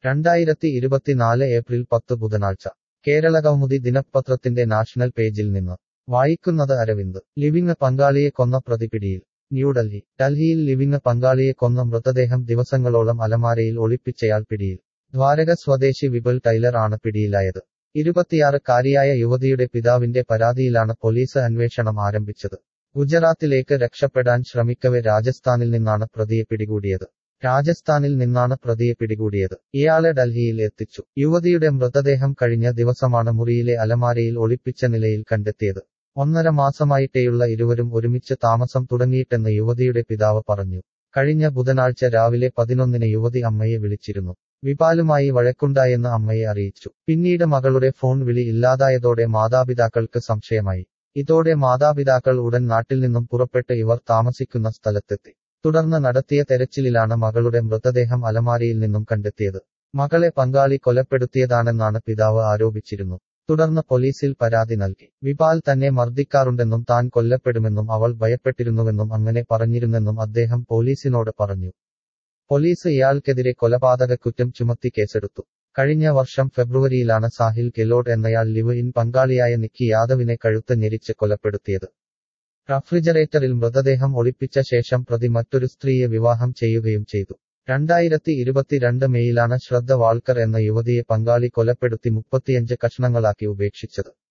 രണ്ടായിരത്തി ഇരുപത്തിനാല് ഏപ്രിൽ പത്ത് ബുധനാഴ്ച കേരളകൗമുദി ദിനപത്രത്തിന്റെ നാഷണൽ പേജിൽ നിന്ന് വായിക്കുന്നത് അരവിന്ദ് ലിവിംഗ് പങ്കാളിയെ കൊന്ന പ്രതി പിടിയിൽ ന്യൂഡൽഹി ഡൽഹിയിൽ ലിവിംഗ് പങ്കാളിയെ കൊന്ന മൃതദേഹം ദിവസങ്ങളോളം അലമാരയിൽ ഒളിപ്പിച്ചയാൾ പിടിയിൽ ദ്വാരക സ്വദേശി വിപുൽ ടൈലർ ആണ് പിടിയിലായത് ഇരുപത്തിയാറുകാരിയായ യുവതിയുടെ പിതാവിന്റെ പരാതിയിലാണ് പോലീസ് അന്വേഷണം ആരംഭിച്ചത് ഗുജറാത്തിലേക്ക് രക്ഷപ്പെടാൻ ശ്രമിക്കവെ രാജസ്ഥാനിൽ നിന്നാണ് പ്രതിയെ പിടികൂടിയത് രാജസ്ഥാനിൽ നിന്നാണ് പ്രതിയെ പിടികൂടിയത് ഇയാളെ ഡൽഹിയിൽ എത്തിച്ചു യുവതിയുടെ മൃതദേഹം കഴിഞ്ഞ ദിവസമാണ് മുറിയിലെ അലമാരയിൽ ഒളിപ്പിച്ച നിലയിൽ കണ്ടെത്തിയത് ഒന്നര മാസമായിട്ടേയുള്ള ഇരുവരും ഒരുമിച്ച് താമസം തുടങ്ങിയിട്ടെന്ന് യുവതിയുടെ പിതാവ് പറഞ്ഞു കഴിഞ്ഞ ബുധനാഴ്ച രാവിലെ പതിനൊന്നിന് യുവതി അമ്മയെ വിളിച്ചിരുന്നു വിപാലുമായി വഴക്കുണ്ടായെന്ന് അമ്മയെ അറിയിച്ചു പിന്നീട് മകളുടെ ഫോൺ വിളി ഇല്ലാതായതോടെ മാതാപിതാക്കൾക്ക് സംശയമായി ഇതോടെ മാതാപിതാക്കൾ ഉടൻ നാട്ടിൽ നിന്നും പുറപ്പെട്ട് ഇവർ താമസിക്കുന്ന സ്ഥലത്തെത്തി തുടർന്ന് നടത്തിയ തെരച്ചിലിലാണ് മകളുടെ മൃതദേഹം അലമാരയിൽ നിന്നും കണ്ടെത്തിയത് മകളെ പങ്കാളി കൊലപ്പെടുത്തിയതാണെന്നാണ് പിതാവ് ആരോപിച്ചിരുന്നു തുടർന്ന് പോലീസിൽ പരാതി നൽകി വിപാൽ തന്നെ മർദ്ദിക്കാറുണ്ടെന്നും താൻ കൊല്ലപ്പെടുമെന്നും അവൾ ഭയപ്പെട്ടിരുന്നുവെന്നും അങ്ങനെ പറഞ്ഞിരുന്നെന്നും അദ്ദേഹം പോലീസിനോട് പറഞ്ഞു പോലീസ് ഇയാൾക്കെതിരെ കൊലപാതക കുറ്റം ചുമത്തി കേസെടുത്തു കഴിഞ്ഞ വർഷം ഫെബ്രുവരിയിലാണ് സാഹിൽ ഗെലോട്ട് എന്നയാൾ ലിവ് ഇൻ പങ്കാളിയായ നിക്കി യാദവിനെ കഴുത്ത് ഞെരിച്ച് കൊലപ്പെടുത്തിയത് റഫ്രിജറേറ്ററിൽ മൃതദേഹം ഒളിപ്പിച്ച ശേഷം പ്രതി മറ്റൊരു സ്ത്രീയെ വിവാഹം ചെയ്യുകയും ചെയ്തു രണ്ടായിരത്തി ഇരുപത്തിരണ്ട് മെയിലാണ് ശ്രദ്ധ വാൾക്കർ എന്ന യുവതിയെ പങ്കാളി കൊലപ്പെടുത്തി മുപ്പത്തിയഞ്ച് കഷ്ണങ്ങളാക്കി ഉപേക്ഷിച്ചത്